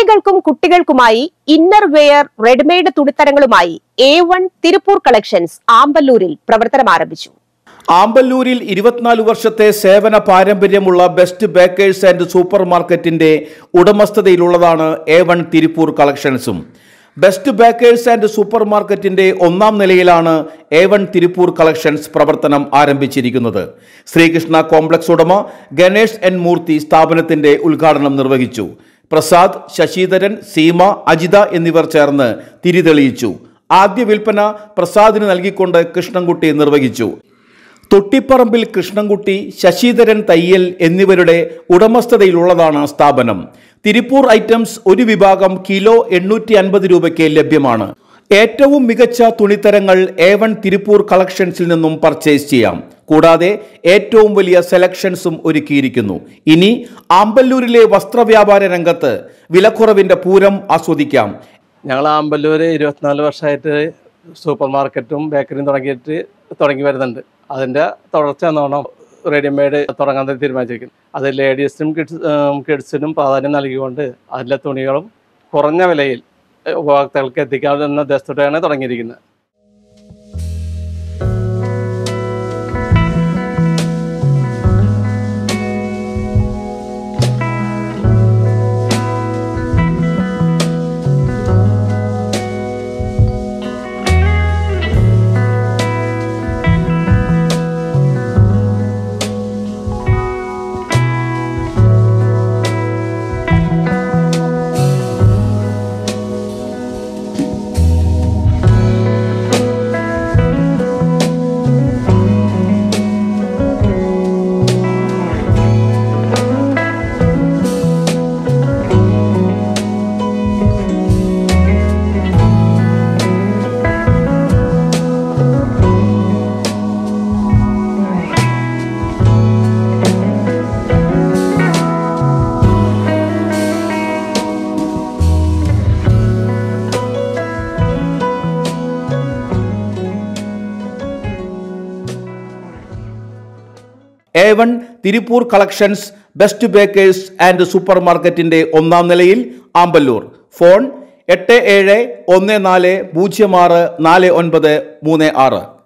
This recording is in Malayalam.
സ്ത്രീകൾക്കും കുട്ടികൾക്കുമായി ഇന്നർ വെയർ റെഡിമെയ്ഡ് തുണിത്തരങ്ങളുമായി എ വൺ തിരുപ്പൂർ കളക്ഷൻസ് ആമ്പല്ലൂരിൽ പ്രവർത്തനം ആരംഭിച്ചു ആമ്പല്ലൂരിൽ ഇരുപത്തിനാല് വർഷത്തെ സേവന പാരമ്പര്യമുള്ള ബെസ്റ്റ് ബേക്കേഴ്സ് ആൻഡ് സൂപ്പർ മാർക്കറ്റിന്റെ ഉടമസ്ഥതയിലുള്ളതാണ് എ വൺ തിരുപ്പൂർ കളക്ഷൻസും ബെസ്റ്റ് ബേക്കേഴ്സ് ആൻഡ് സൂപ്പർ മാർക്കറ്റിന്റെ ഒന്നാം നിലയിലാണ് എ വൺ തിരുപ്പൂർ കളക്ഷൻസ് പ്രവർത്തനം ആരംഭിച്ചിരിക്കുന്നത് ശ്രീകൃഷ്ണ കോംപ്ലക്സ് ഉടമ ഗണേഷ് എൻ മൂർത്തി സ്ഥാപനത്തിന്റെ ഉദ്ഘാടനം നിർവഹിച്ചു പ്രസാദ് ശശിധരൻ സീമ അജിത എന്നിവർ ചേർന്ന് തിരിതെളിയിച്ചു ആദ്യ വിൽപ്പന പ്രസാദിന് നൽകിക്കൊണ്ട് കൃഷ്ണൻകുട്ടി നിർവഹിച്ചു തൊട്ടിപ്പറമ്പിൽ കൃഷ്ണൻകുട്ടി ശശിധരൻ തയ്യൽ എന്നിവരുടെ ഉടമസ്ഥതയിലുള്ളതാണ് സ്ഥാപനം തിരുപ്പൂർ ഐറ്റംസ് ഒരു വിഭാഗം കിലോ എണ്ണൂറ്റി അൻപത് രൂപയ്ക്ക് ലഭ്യമാണ് ഏറ്റവും മികച്ച തുണിത്തരങ്ങൾ എ വൺ തിരുപ്പൂർ കളക്ഷൻസിൽ നിന്നും പർച്ചേസ് ചെയ്യാം കൂടാതെ ഏറ്റവും വലിയ സെലക്ഷൻസും ഒരുക്കിയിരിക്കുന്നു ഇനി ആമ്പല്ലൂരിലെ വസ്ത്രവ്യാപാര രംഗത്ത് വിലക്കുറവിന്റെ പൂരം ആസ്വദിക്കാം ഞങ്ങൾ ആമ്പല്ലൂർ ഇരുപത്തിനാല് വർഷമായിട്ട് സൂപ്പർ മാർക്കറ്റും ബേക്കറിയും തുടങ്ങിയിട്ട് തുടങ്ങി വരുന്നുണ്ട് അതിൻ്റെ തുടർച്ച എന്നോണം റെഡിമെയ്ഡ് തുടങ്ങാൻ തന്നെ തീരുമാനിച്ചിരിക്കുന്നു അത് ലേഡീസിനും കിഡ്സ് കിഡ്സിനും പ്രാധാന്യം നൽകിക്കൊണ്ട് അതിലെ തുണികളും കുറഞ്ഞ വിലയിൽ ഉപഭോക്താക്കൾക്ക് എത്തിക്കാവുന്ന ഉദ്ദേശത്തോടെയാണ് തുടങ്ങിയിരിക്കുന്നത് A one Tiruppur collections best bakers and super മാർക്കറ്റിന്റെ ഒന്നാം നിലയിൽ ആമ്പല്ലൂർ ഫോൺ എട്ട് ഏഴ് ഒന്ന് നാല് പൂജ്യം ആറ് നാല് ഒൻപത് മൂന്ന് ആറ്